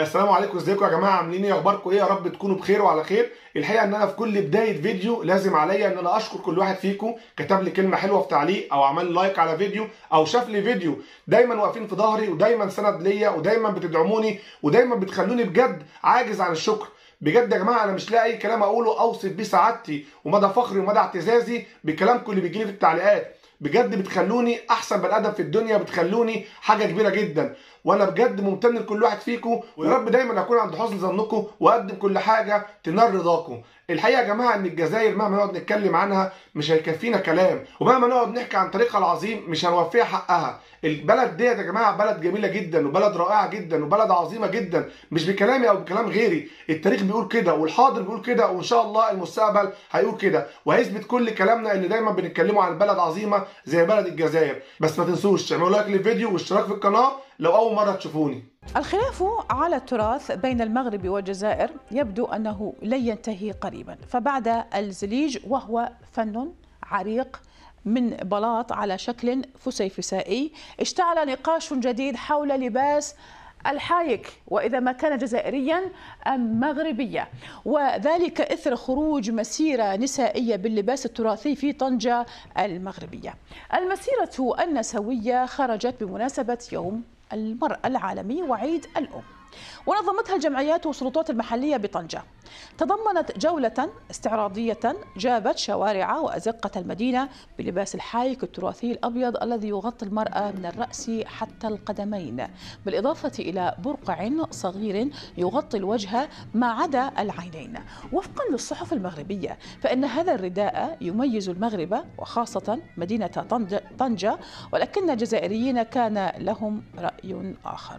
السلام عليكم ازيكم يا جماعه عاملين ايه اخباركم ايه يا رب تكونوا بخير وعلى خير الحقيقه ان انا في كل بدايه فيديو لازم عليا ان انا اشكر كل واحد فيكم كتب لي كلمه حلوه في تعليق او عمل لايك على فيديو او شاف لي فيديو دايما واقفين في ظهري ودايما سند ليا ودايما بتدعموني ودايما بتخلوني بجد عاجز عن الشكر بجد يا جماعه انا مش لاقي اي كلام اقوله اوصف بيه سعادتي ومدى فخري ومدى اعتزازي بكلامكم اللي بيجي لي في التعليقات بجد بتخلوني احسن بني ادم في الدنيا بتخلوني حاجه كبيره جدا وانا بجد ممتن لكل واحد فيكم ويا رب دايما اكون عند حسن ظنكم واقدم كل حاجه تنال رضاكم الحقيقه يا جماعه ان الجزائر مهما نقعد نتكلم عنها مش هيكفينا كلام ومهما نقعد نحكي عن تاريخها العظيم مش هنوفيها حقها البلد ديت يا جماعه بلد جميله جدا وبلد رائعه جدا وبلد عظيمه جدا مش بكلامي او بكلام غيري التاريخ بيقول كده والحاضر بيقول كده وان شاء الله المستقبل هيقول كده وهيثبت كل كلامنا ان دايما بنتكلموا عن بلد عظيمه زي بلد الجزائر بس ما تنسوش تعملوا لايك للفيديو واشتراك في القناه لو اول مره تشوفوني الخلاف على التراث بين المغرب والجزائر يبدو انه لن ينتهي قريبا فبعد الزليج وهو فن عريق من بلاط على شكل فسيفسائي اشتعل نقاش جديد حول لباس الحايك واذا ما كان جزائريا ام مغربيا وذلك اثر خروج مسيره نسائيه باللباس التراثي في طنجه المغربيه. المسيره النسويه خرجت بمناسبه يوم المراه العالمي وعيد الام. ونظمتها الجمعيات والسلطات المحلية بطنجة تضمنت جولة استعراضية جابت شوارع وأزقة المدينة بلباس الحايك التراثي الأبيض الذي يغطي المرأة من الرأس حتى القدمين بالإضافة إلى برقع صغير يغطي الوجه ما عدا العينين وفقا للصحف المغربية فإن هذا الرداء يميز المغرب وخاصة مدينة طنجة ولكن الجزائريين كان لهم رأي آخر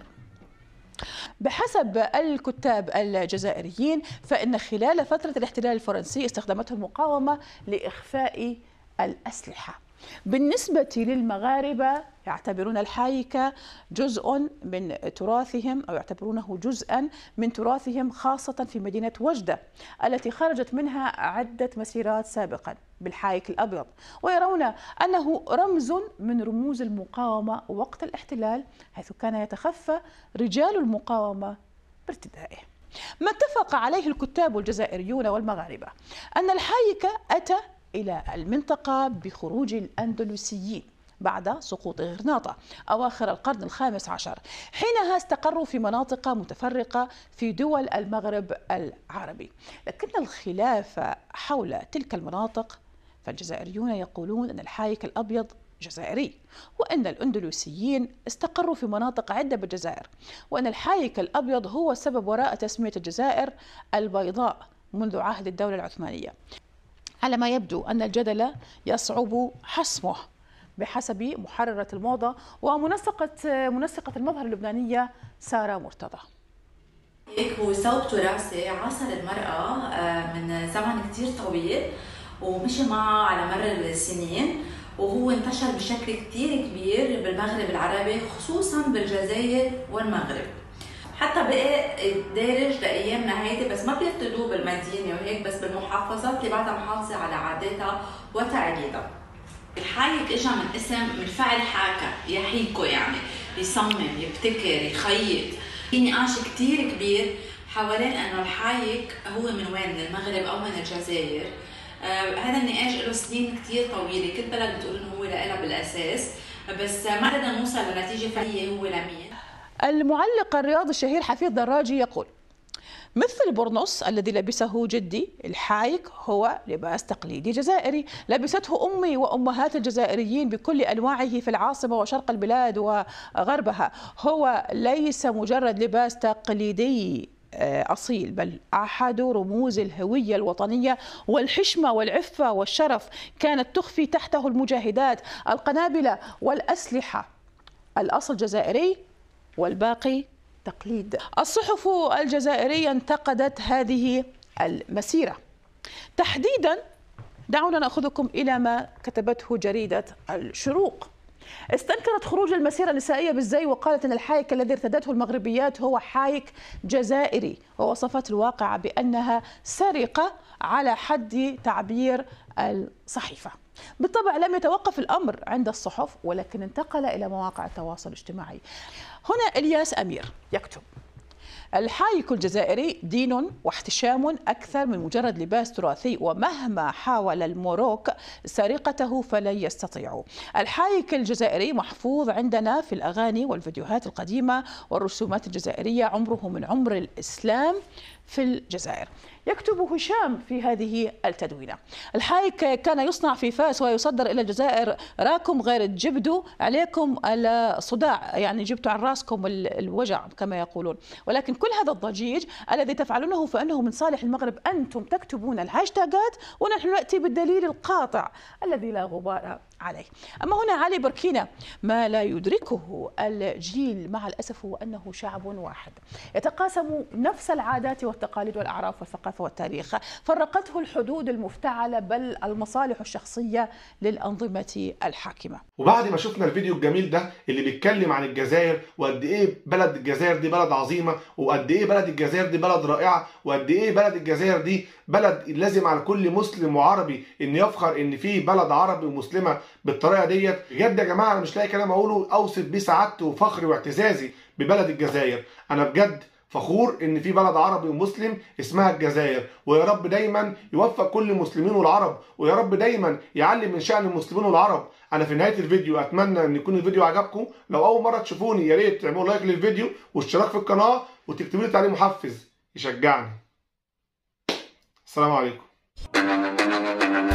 بحسب الكتاب الجزائريين فإن خلال فترة الاحتلال الفرنسي استخدمته المقاومة لإخفاء الأسلحة بالنسبة للمغاربة يعتبرون الحايكة جزء من تراثهم أو يعتبرونه جزءا من تراثهم خاصة في مدينة وجدة التي خرجت منها عدة مسيرات سابقا بالحايك الأبيض ويرون أنه رمز من رموز المقاومة وقت الاحتلال حيث كان يتخفى رجال المقاومة بارتدائه ما اتفق عليه الكتاب الجزائريون والمغاربة أن الحايك أتى إلى المنطقة بخروج الأندلسيين بعد سقوط غرناطة أواخر القرن الخامس عشر حينها استقروا في مناطق متفرقة في دول المغرب العربي لكن الخلاف حول تلك المناطق فالجزائريون يقولون أن الحايك الأبيض جزائري وأن الأندلسيين استقروا في مناطق عدة بالجزائر وأن الحايك الأبيض هو السبب وراء تسمية الجزائر البيضاء منذ عهد الدولة العثمانية على ما يبدو أن الجدل يصعب حسمه بحسب محررة الموضة ومنسقة منسقة المظهر اللبنانية سارة مرتضى هو ثوب تراثي عاصر المرأة من زمن كتير طويل ومشي معها على مر السنين وهو انتشر بشكل كتير كبير بالمغرب العربي خصوصا بالجزائر والمغرب حتى بقى دارج لايامنا هيدي بس ما بيرتدوه بالمدينه وهيك بس بالمحافظات اللي بعدها محافظه على عاداتها وتقاليدها الحايك اجى من اسم من فعل حاكا يحيكو يعني يصمم يبتكر يخيط في نقاش كثير كبير حوالين انه الحايك هو من وين من المغرب او من الجزائر آه هذا النقاش له سنين كثير طويله كل بلد بتقول انه هو لها بالاساس بس ما قدرنا نوصل لنتيجه فعليه هو لمين المعلق الرياضي الشهير حفيظ دراجي يقول مثل البرنص الذي لبسه جدي الحايك هو لباس تقليدي جزائري لبسته أمي وأمهات الجزائريين بكل أنواعه في العاصمة وشرق البلاد وغربها هو ليس مجرد لباس تقليدي أصيل بل أحد رموز الهوية الوطنية والحشمة والعفة والشرف كانت تخفي تحته المجاهدات القنابل والأسلحة الأصل جزائري والباقي تقليد الصحف الجزائرية انتقدت هذه المسيرة تحديدا دعونا نأخذكم إلى ما كتبته جريدة الشروق استنكرت خروج المسيرة النسائية بالزي وقالت أن الحايك الذي ارتدته المغربيات هو حايك جزائري ووصفت الواقعة بأنها سرقة على حد تعبير الصحيفة بالطبع لم يتوقف الأمر عند الصحف ولكن انتقل إلى مواقع التواصل الاجتماعي هنا إلياس أمير يكتب الحايك الجزائري دين واحتشام أكثر من مجرد لباس تراثي ومهما حاول الموروك سرقته فلن يستطيعوا الحايك الجزائري محفوظ عندنا في الأغاني والفيديوهات القديمة والرسومات الجزائرية عمره من عمر الإسلام في الجزائر يكتب هشام في هذه التدوينة الحايك كان يصنع في فاس ويصدر إلى الجزائر راكم غير تجبدوا عليكم الصداع يعني جبتوا على راسكم الوجع كما يقولون ولكن كل هذا الضجيج الذي تفعلونه فإنه من صالح المغرب أنتم تكتبون الهاشتاجات ونحن نأتي بالدليل القاطع الذي لا غبار عليه أما هنا علي بركينا ما لا يدركه الجيل مع الأسف هو أنه شعب واحد يتقاسم نفس العادات والتقاليد والأعراف والثقافة والتاريخ فرقته الحدود المفتعلة بل المصالح الشخصية للأنظمة الحاكمة وبعد ما شفنا الفيديو الجميل ده اللي بيتكلم عن الجزائر وقد ايه بلد الجزائر دي بلد عظيمه وقد ايه بلد الجزائر دي بلد رائعه وقد ايه بلد الجزائر دي بلد لازم على كل مسلم وعربي ان يفخر ان في بلد عربي ومسلمه بالطريقه ديت بجد يا جماعه انا مش لاقي كلام اقوله اوصف بيه سعادتي وفخري واعتزازي ببلد الجزائر انا بجد فخور ان في بلد عربي ومسلم اسمها الجزائر ويا رب دايما يوفق كل المسلمين والعرب ويا رب دايما يعلم من شان المسلمين والعرب انا في نهايه الفيديو اتمنى ان يكون الفيديو عجبكم لو اول مره تشوفوني يا ريت تعملوا لايك للفيديو واشتراك في القناه وتكتبوا لي تعليق محفز يشجعني السلام عليكم